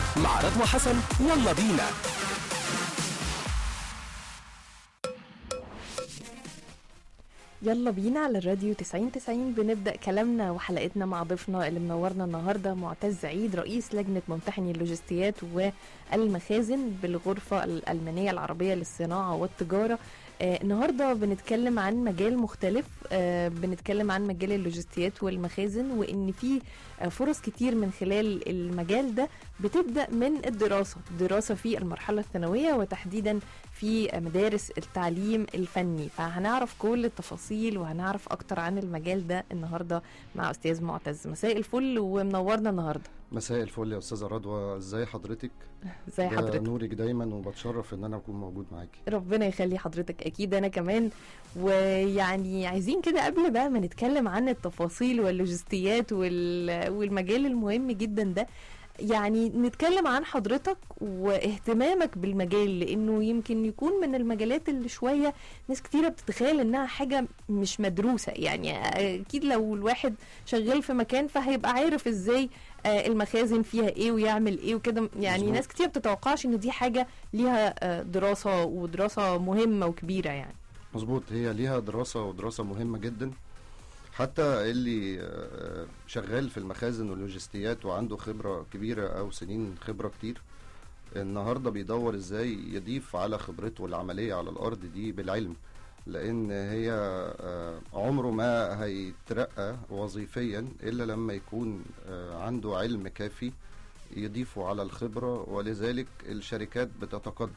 مع رضوى حسن يلا بينا يلا بينا على الراديو 90 90 بنبدأ كلامنا وحلقتنا مع ضيفنا اللي منورنا النهاردة معتز عيد رئيس لجنة ممتحني اللوجستيات والمخازن بالغرفة الألمانية العربية للصناعة والتجارة آه النهاردة بنتكلم عن مجال مختلف آه بنتكلم عن مجال اللوجستيات والمخازن وإن في آه فرص كتير من خلال المجال ده بتبدأ من الدراسة دراسة في المرحلة الثانوية وتحديدا في مدارس التعليم الفني فهنعرف كل التفاصيل وهنعرف اكتر عن المجال ده النهارده مع استاذ معتز مساء الفل ومنورنا النهارده مساء الفل يا استاذه رضوى ازاي حضرتك ازي ده حضرتك نورك دايما وبتشرف ان انا اكون موجود معاكي ربنا يخلي حضرتك اكيد انا كمان ويعني عايزين كده قبل بقى ما نتكلم عن التفاصيل واللوجستيات وال... والمجال المهم جدا ده يعني نتكلم عن حضرتك واهتمامك بالمجال لانه يمكن يكون من المجالات اللي شويه ناس كتيره بتتخيل انها حاجه مش مدروسه يعني اكيد لو الواحد شغال في مكان فهيبقى عارف ازاي آه، المخازن فيها ايه ويعمل ايه وكده يعني مظبوط. ناس كتير بتتوقعش ان دي حاجه ليها آه، دراسه ودراسه مهمه وكبيره يعني مظبوط هي ليها دراسه ودراسه مهمه جدا حتى اللي آه، شغال في المخازن واللوجستيات وعنده خبره كبيره او سنين خبره كتير النهارده بيدور ازاي يضيف على خبرته العمليه على الارض دي بالعلم لان هي آه، عمره ما هيترقى وظيفيا الا لما يكون آه، عنده علم كافي يضيفه على الخبره ولذلك الشركات بتتقدم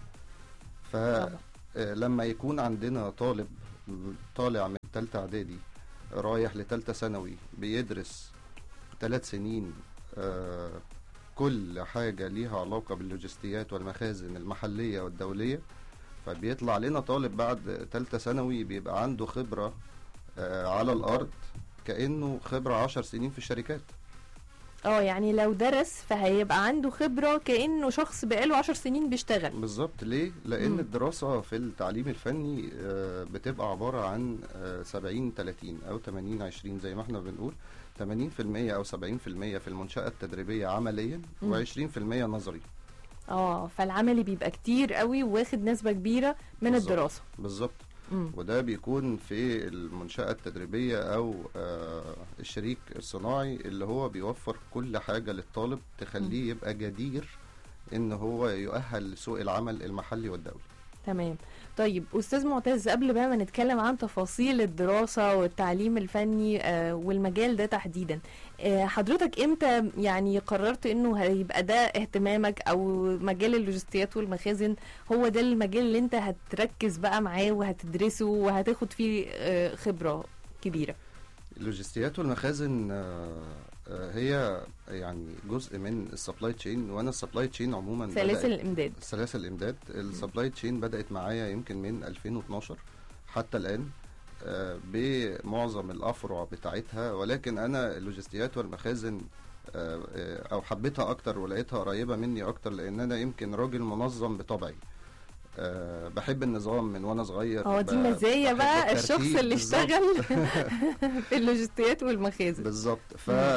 طبعا. فلما يكون عندنا طالب طالع من تالتة اعدادي رايح لتالتة ثانوي بيدرس ثلاث سنين آه، كل حاجة ليها علاقة باللوجستيات والمخازن المحلية والدولية فبيطلع لنا طالب بعد تالتة ثانوي بيبقى عنده خبرة آه، على الأرض كأنه خبرة عشر سنين في الشركات اه يعني لو درس فهيبقى عنده خبره كانه شخص بقاله عشر سنين بيشتغل بالظبط ليه؟ لأن مم. الدراسة في التعليم الفني آه، بتبقى عبارة عن آه، 70 30 أو 80 20 زي ما احنا بنقول 80% أو 70% في المنشأة التدريبية عمليا مم. و20% نظري اه فالعملي بيبقى كتير قوي واخد نسبه كبيره من بالظبط. الدراسه بالظبط مم. وده بيكون في المنشأة التدريبية أو آه، الشريك الصناعي اللي هو بيوفر كل حاجة للطالب تخليه يبقى جدير إن هو يؤهل لسوق العمل المحلي والدولي تمام طيب استاذ معتز قبل بقى ما نتكلم عن تفاصيل الدراسه والتعليم الفني آه والمجال ده تحديدا آه حضرتك امتى يعني قررت انه هيبقى ده اهتمامك او مجال اللوجستيات والمخازن هو ده المجال اللي انت هتركز بقى معاه وهتدرسه وهتاخد فيه آه خبره كبيره اللوجستيات والمخازن آه، آه، هي يعني جزء من السبلاي تشين وانا السبلاي تشين عموما سلاسل بدأت- الامداد سلاسل الامداد السبلاي تشين بدات معايا يمكن من 2012 حتى الان آه، بمعظم الافرع بتاعتها ولكن انا اللوجستيات والمخازن آه، آه، او حبيتها اكتر ولقيتها قريبه مني اكتر لان انا يمكن راجل منظم بطبعي أه بحب النظام من وانا صغير اه دي ب- مزايا بحب بقى الترتيب الشخص اللي بالظبط. اشتغل في اللوجستيات والمخازن بالظبط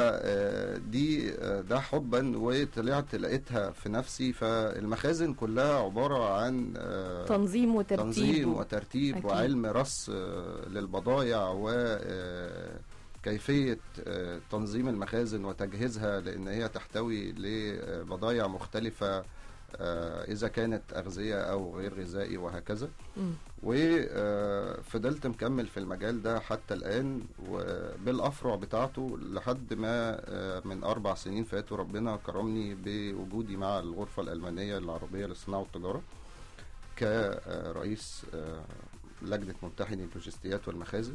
فدي ده حبا وطلعت لقيتها في نفسي فالمخازن كلها عباره عن آه، تنظيم وترتيب تنظيم و- وترتيب أكيد. وعلم رص آه، للبضائع وكيفية تنظيم المخازن وتجهيزها لأن هي تحتوي لبضائع مختلفة آه، إذا كانت أغذية أو غير غذائي وهكذا مم. وفضلت مكمل في المجال ده حتى الآن وبالأفرع بتاعته لحد ما آه، من أربع سنين فاتوا ربنا كرمني بوجودي مع الغرفة الألمانية العربية للصناعة والتجارة كرئيس آه، لجنة ممتحني اللوجستيات والمخازن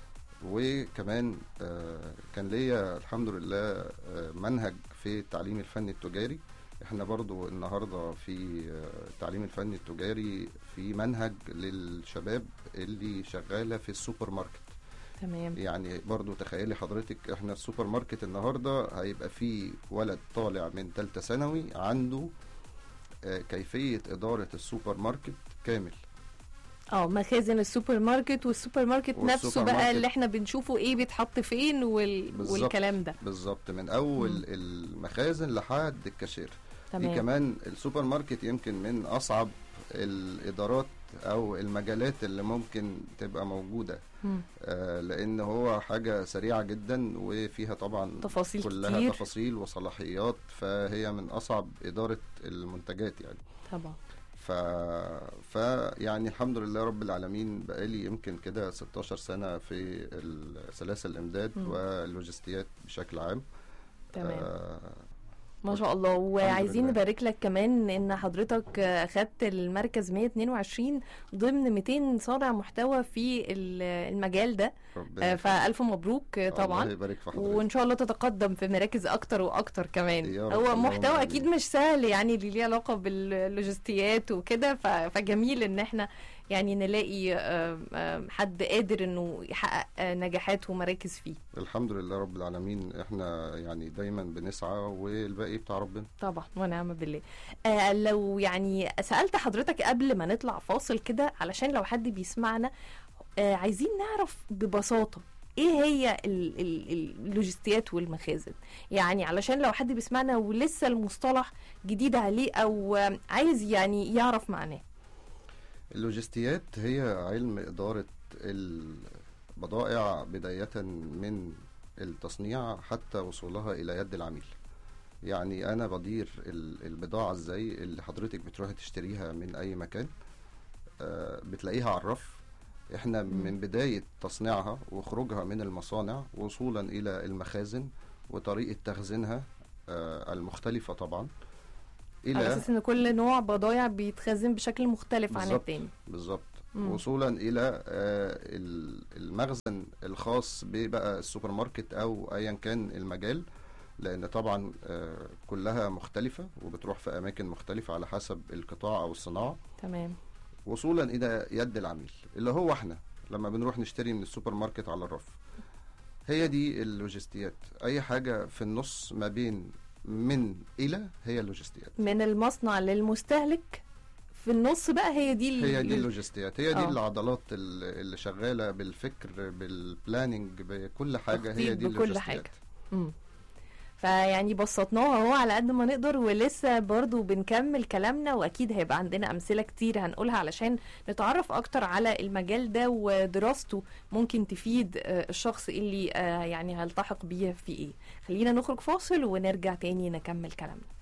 وكمان آه، كان ليا الحمد لله آه، منهج في التعليم الفني التجاري احنا برضو النهارده في آه، التعليم الفني التجاري في منهج للشباب اللي شغاله في السوبر ماركت تمام يعني برضو تخيلي حضرتك احنا السوبر ماركت النهارده هيبقى في ولد طالع من ثالثه ثانوي عنده آه، كيفيه اداره السوبر ماركت كامل اه مخازن السوبر ماركت والسوبر ماركت والسوبر نفسه بقى ماركت. اللي احنا بنشوفه ايه بيتحط فين وال... بالظبط. والكلام ده بالظبط من اول مم. المخازن لحد الكاشير في تمام كمان السوبر ماركت يمكن من اصعب الادارات او المجالات اللي ممكن تبقى موجوده مم. آه، لان هو حاجه سريعه جدا وفيها طبعا تفاصيل كلها كتير تفاصيل وصلاحيات فهي من اصعب اداره المنتجات يعني طبعا ف... ف يعني الحمد لله رب العالمين بقالي يمكن كده 16 سنه في سلاسل الامداد مم. واللوجستيات بشكل عام تمام آه، ما شاء الله وعايزين لله. نبارك لك كمان ان حضرتك اخدت المركز 122 ضمن 200 صانع محتوى في ال- المجال ده ربنا آه، فالف مبروك آه، الله طبعا يبارك في حضرتك وان شاء الله تتقدم في مراكز اكتر واكتر كمان يا رب، هو اللهم محتوى آمين. اكيد مش سهل يعني اللي ليه علاقه باللوجستيات وكده ف- فجميل ان احنا يعني نلاقي آه، آه، حد قادر انه يحقق آه، نجاحات ومراكز فيه الحمد لله رب العالمين احنا يعني دايما بنسعى والباقي بتاع ربنا طبعا ونعم بالله آه لو يعني سألت حضرتك قبل ما نطلع فاصل كده علشان لو حد بيسمعنا آه عايزين نعرف ببساطة ايه هي ال- ال- ال- اللوجستيات والمخازن يعني علشان لو حد بيسمعنا ولسه المصطلح جديد عليه او آه، عايز يعني يعرف معناه اللوجستيات هي علم إدارة البضائع بداية من التصنيع حتى وصولها إلى يد العميل يعني أنا بدير ال- البضاعة إزاي اللي حضرتك بتروحي تشتريها من أي مكان آه، بتلاقيها على الرف احنا مم. من بداية تصنيعها وخروجها من المصانع وصولا إلى المخازن وطريقة تخزينها آه، المختلفة طبعا على اساس ان كل نوع بضايع بيتخزن بشكل مختلف عن بالظبط. التاني بالظبط مم. وصولا الى آه، ال- المخزن الخاص ببقى السوبر ماركت او ايا كان المجال لان طبعا آه، كلها مختلفه وبتروح في اماكن مختلفه على حسب القطاع او الصناعه تمام وصولا الى يد العميل اللي هو احنا لما بنروح نشتري من السوبر ماركت على الرف هي دي اللوجستيات اي حاجه في النص ما بين من الى هي اللوجستيات من المصنع للمستهلك في النص بقى هي دي ال- هي دي اللوجستيات هي دي آه. العضلات ال- اللي شغاله بالفكر بالبلاننج بكل حاجه هي تخطيط دي بكل اللوجستيات حاجة. مم. فيعني بسطناها اهو على قد ما نقدر ولسه برضو بنكمل كلامنا واكيد هيبقى عندنا امثله كتير هنقولها علشان نتعرف اكتر على المجال ده ودراسته ممكن تفيد آه، الشخص اللي آه، يعني هيلتحق بيه في ايه خلينا نخرج فاصل ونرجع تاني نكمل كلامنا